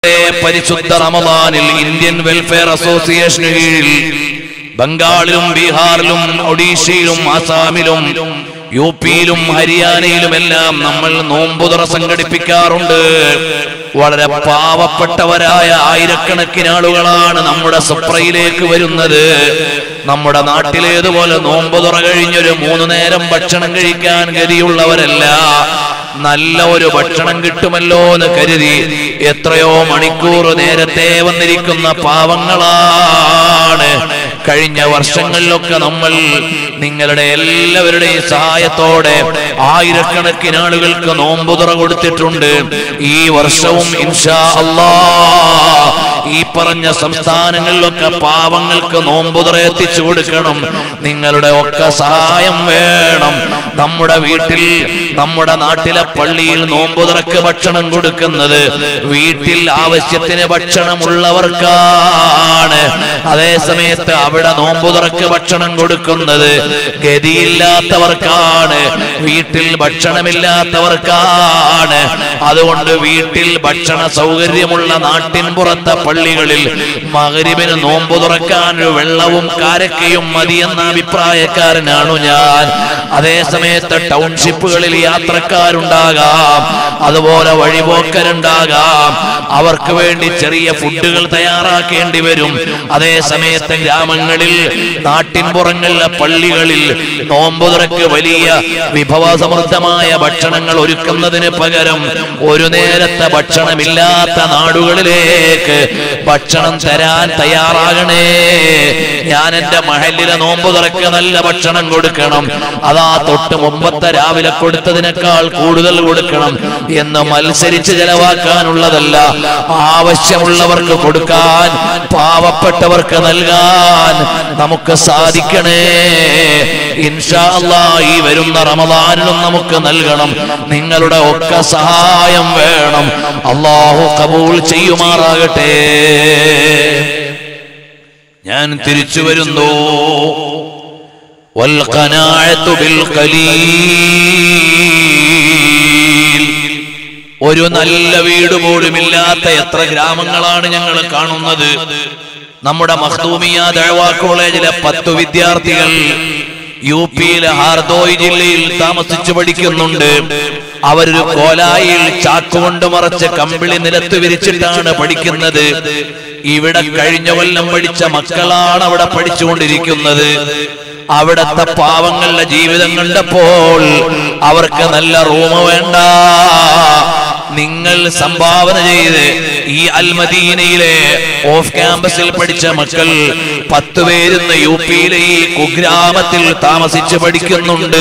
പരിശുദ്ധ റമദാനിൽ Indian welfare അസോസിയേഷന് കീഴിൽ ബംഗാളിലും ബീഹാറിലും ഒഡീഷയിലും ആസാമിലും യു പിയിലും ഹരിയാനയിലുമെല്ലാം നമ്മൾ നോമ്പുതുറ സംഘടിപ്പിക്കാറുണ്ട് വളരെ പാവപ്പെട്ടവരായ ആയിരക്കണക്കിന് ആളുകളാണ് നമ്മുടെ സുപ്രയിലേക്ക് വരുന്നത് നമ്മുടെ നാട്ടിലേതുപോലെ നോമ്പുതുറ കഴിഞ്ഞൊരു മൂന്ന് നേരം ഭക്ഷണം കഴിക്കാൻ ഗതിയുള്ളവരല്ല നല്ല ഒരു ഭക്ഷണം കിട്ടുമല്ലോ എന്ന് കരുതി എത്രയോ മണിക്കൂർ നേരത്തെ വന്നിരിക്കുന്ന പാവങ്ങളാണ് കഴിഞ്ഞ വർഷങ്ങളിലൊക്കെ നമ്മൾ നിങ്ങളുടെ എല്ലാവരുടെയും സഹായത്തോടെ ആയിരക്കണക്കിന് ആളുകൾക്ക് നോമ്പുതുറ കൊടുത്തിട്ടുണ്ട് ഈ വർഷവും ഇൻഷാ അല്ലാ ഈ പറഞ്ഞ സംസ്ഥാനങ്ങളിലൊക്കെ പാവങ്ങൾക്ക് നോമ്പുതുറ എത്തിച്ചു കൊടുക്കണം നിങ്ങളുടെ ഒക്കെ സഹായം വേണം നമ്മുടെ വീട്ടിൽ നമ്മുടെ നാട്ടിലെ പള്ളിയിൽ നോമ്പുതുറക്ക് ഭക്ഷണം കൊടുക്കുന്നത് വീട്ടിൽ ആവശ്യത്തിന് ഭക്ഷണമുള്ളവർക്കാണ് അതേ സമയത്ത് അവിടെ നോമ്പുതുറക്ക് ഭക്ഷണം കൊടുക്കുന്നത് ഗതിയില്ലാത്തവർക്കാണ് വീട്ടിൽ ഭക്ഷണമില്ലാത്തവർക്കാണ് അതുകൊണ്ട് വീട്ടിൽ ഭക്ഷണ സൗകര്യമുള്ള നാട്ടിൻ പുറത്തെ പള്ളികളിൽ മകരിബിന് നോമ്പു തുറക്കാൻ ഒരു വെള്ളവും കാരക്കയും മതിയെന്ന അഭിപ്രായക്കാരനാണു ഞാൻ അതേ സമയത്ത് ടൗൺഷിപ്പുകളിൽ യാത്രക്കാരുണ്ടാകാം അതുപോലെ വഴിപോക്കരുണ്ടാകാം അവർക്ക് വേണ്ടി ചെറിയ ഫുഡുകൾ തയ്യാറാക്കേണ്ടി വരും അതേ സമയത്ത് ഗ്രാമങ്ങളിൽ നാട്ടിൻപുറങ്ങളിലെ പള്ളികളിൽ നോമ്പ് തുറക്ക് വലിയ വിഭവസമൃദ്ധമായ ഭക്ഷണങ്ങൾ ഒരുക്കുന്നതിന് പകരം ഒരു നേരത്തെ ഭക്ഷണമില്ലാത്ത നാടുകളിലേക്ക് ഭക്ഷണം തരാൻ തയ്യാറാകണേ ഞാൻ എന്റെ മഹലിലെ നോമ്പ് തുറക്ക് നല്ല ഭക്ഷണം കൊടുക്കണം അതാ തൊട്ട് മുമ്പത്തെ രാവിലെ കൊടുത്തതിനേക്കാൾ കൂടുതൽ കൊടുക്കണം എന്ന് മത്സരിച്ച് ചെലവാക്കാനുള്ളതല്ല ആവശ്യമുള്ളവർക്ക് കൊടുക്കാൻ പാവപ്പെട്ടവർക്ക് നൽകാൻ നമുക്ക് സാധിക്കണേ ഇൻഷാ അല്ലാ ഈ വരുന്ന റമദാനിലും നമുക്ക് നൽകണം നിങ്ങളുടെ ഒക്കെ സഹായം വേണം അള്ളാഹു കബൂൾ ചെയ്യുമാറാകട്ടെ ഞാൻ തിരിച്ചു വരുന്നു والقناعة بالقليل ഒരു നല്ല വീട് പോലുമില്ലാത്ത എത്ര ഗ്രാമങ്ങളാണ് ഞങ്ങൾ കാണുന്നത് നമ്മുടെ മഖ്ദൂമിയ ദഴവാ കോളേജിലെ പത്തു വിദ്യാർത്ഥികൾ യു പിയിലെ ഹാർദോയ് ജില്ലയിൽ താമസിച്ചു പഠിക്കുന്നുണ്ട് അവരൊരു കോലായിൽ ചാക്കുകൊണ്ട് മറച്ച് കമ്പിളി നിലത്ത് വിരിച്ചിട്ടാണ് പഠിക്കുന്നത് ഇവിടെ കഴിഞ്ഞ കൊല്ലം പഠിച്ച മക്കളാണ് അവിടെ പഠിച്ചുകൊണ്ടിരിക്കുന്നത് അവിടത്തെ പാവങ്ങളുടെ ജീവിതം കണ്ടപ്പോൾ അവർക്ക് നല്ല റൂം വേണ്ട നിങ്ങൾ സംഭാവന ചെയ്ത് ഈ അൽമദീനയിലെ ഓഫ് ക്യാമ്പസിൽ പഠിച്ച മക്കൾ പത്ത് പേരുന്ന് യു പിയിലെ ഈ കുഗ്രാമത്തിൽ താമസിച്ച് പഠിക്കുന്നുണ്ട്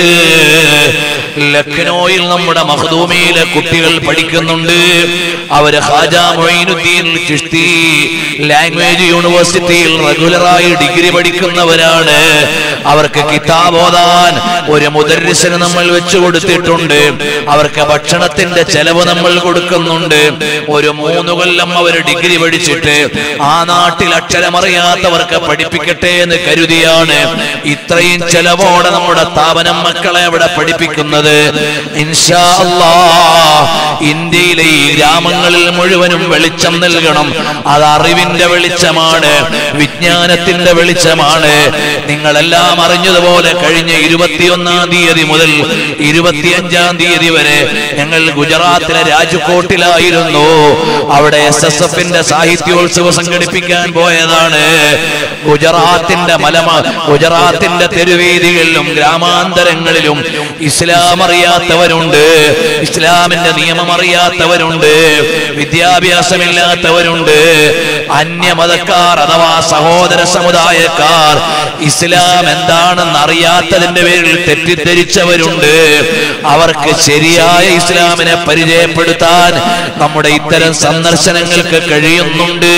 ലക്നോയിൽ നമ്മുടെ മഹദൂമിയിലെ കുട്ടികൾ പഠിക്കുന്നുണ്ട് അവര് ഖാജ മൊയ്നുദ്ദീൻ ചിഷ്തി ലാംഗ്വേജ് യൂണിവേഴ്സിറ്റിയിൽ റെഗുലറായി ഡിഗ്രി പഠിക്കുന്നവരാണ് അവർക്ക് കിതാബ് ഓതാൻ ഒരു മുദരിസിന് നമ്മൾ വെച്ചു കൊടുത്തിട്ടുണ്ട് അവർക്ക് ഭക്ഷണത്തിന്റെ ചെലവ് നമ്മൾ കൊടുക്കുന്നുണ്ട് ഒരു മൂന്ന് കൊല്ലം അവർ ഡിഗ്രി പഠിച്ചിട്ട് ആ നാട്ടിൽ അക്ഷരമറിയാത്തവർക്ക് പഠിപ്പിക്കട്ടെ എന്ന് കരുതിയാണ് ഇത്രയും ചെലവോടെ നമ്മുടെ സ്ഥാപനം മക്കളെ അവിടെ പഠിപ്പിക്കുന്നത് ഇൻഷാ അല്ലാ ഇന്ത്യയിലെ ഈ ഗ്രാമങ്ങളിൽ മുഴുവനും വെളിച്ചം നൽകണം അത് അറിവിന്റെ വെളിച്ചമാണ് വിജ്ഞാനത്തിന്റെ വെളിച്ചമാണ് നിങ്ങളെല്ലാം അറിഞ്ഞതുപോലെ കഴിഞ്ഞ ഇരുപത്തിയൊന്നാം തീയതി മുതൽ ഇരുപത്തിയഞ്ചാം തീയതി വരെ ഞങ്ങൾ ഗുജറാത്തിലെ രാജ്കോട്ടിലായിരുന്നു അവിടെ എസ് എസ് എഫിന്റെ സാഹിത്യോത്സവം സംഘടിപ്പിക്കാൻ പോയതാണ് ഗുജറാത്തിന്റെ മലമ ഗുജറാത്തിന്റെ തെരുവീതികളിലും ഗ്രാമാന്തരങ്ങളിലും ഇസ്ലാം അറിയാത്തവരുണ്ട് ഇസ്ലാമിന്റെ നിയമം അറിയാത്തവരുണ്ട് വിദ്യാഭ്യാസമില്ലാത്തവരുണ്ട് അന്യമതക്കാർ അഥവാ സഹോദര സമുദായക്കാർ ഇസ്ലാം എന്താണെന്ന് അറിയാത്തതിന്റെ പേരിൽ തെറ്റിദ്ധരിച്ചവരുണ്ട് അവർക്ക് ശരിയായ ഇസ്ലാമിനെ പരിചയപ്പെടുത്താൻ നമ്മുടെ ഇത്തരം സന്ദർശനങ്ങൾക്ക് കഴിയുന്നുണ്ട്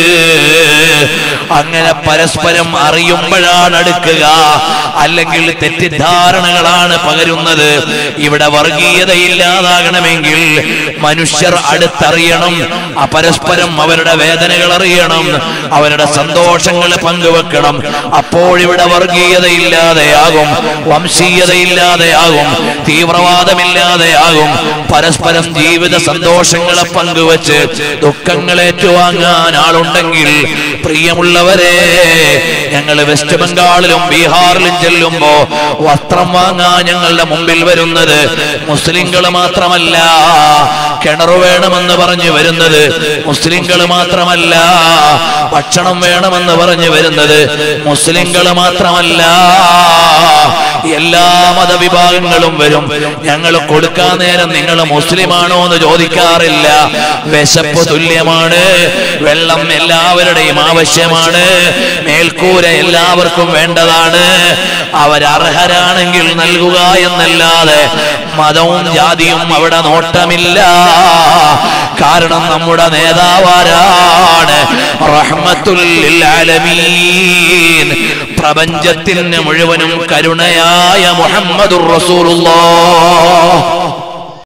അങ്ങനെ പരസ്പരം അറിയുമ്പോഴാണ് അടുക്കുക അല്ലെങ്കിൽ തെറ്റിദ്ധാരണകളാണ് പകരുന്നത് ഇവിടെ വർഗീയത ഇല്ലാതാകണമെങ്കിൽ മനുഷ്യർ അടുത്തറിയണം ആ പരസ്പരം അവരുടെ വേദനകൾ അറിയണം അവരുടെ സന്തോഷങ്ങൾ പങ്കുവെക്കണം അപ്പോഴിവിടെ വർഗീയത ഇല്ലാതെയാകും വംശീയത ഇല്ലാതെയാകും തീവ്രവാദമില്ലാതെയാകും പരസ്പരം ജീവിത സന്തോഷങ്ങളെ പങ്കുവെച്ച് ദുഃഖങ്ങൾ ഏറ്റുവാങ്ങാൻ ആളുണ്ടെങ്കിൽ പ്രിയമുള്ളവരെ ഞങ്ങൾ വെസ്റ്റ് ബംഗാളിലും ബീഹാറിലും ചെല്ലുമ്പോ വസ്ത്രം വാങ്ങാൻ ഞങ്ങളുടെ മുമ്പിൽ വരുന്നത് മുസ്ലിങ്ങൾ മാത്രമല്ല കിണറ് വേണമെന്ന് പറഞ്ഞു വരുന്നത് മുസ്ലിങ്ങൾ മാത്രമല്ല ഭക്ഷണം വേണമെന്ന് പറഞ്ഞു വരുന്നത് മുസ്ലിങ്ങൾ മാത്രമല്ല എല്ലാ മതവിഭാഗങ്ങളും വരും ഞങ്ങൾ കൊടുക്കാൻ നേരം നിങ്ങൾ മുസ്ലിമാണോ എന്ന് ചോദിക്കാറില്ല വിശപ്പ് തുല്യമാണ് വെള്ളം എല്ലാവരുടെയും ആവശ്യമാണ് മേൽക്കൂര എല്ലാവർക്കും വേണ്ടതാണ് അവരർഹരാണെങ്കിൽ നൽകുക എന്നല്ലാതെ മതവും ജാതിയും അവിടെ നോട്ടമില്ല കാരണം നമ്മുടെ നേതാവാരാണ് റഹ്മത്തുല്ലിൽ ആലമീൻ പ്രപഞ്ചത്തിന് മുഴുവനും കരുണയായ മുഹമ്മദുർ റസൂലുള്ളാഹ്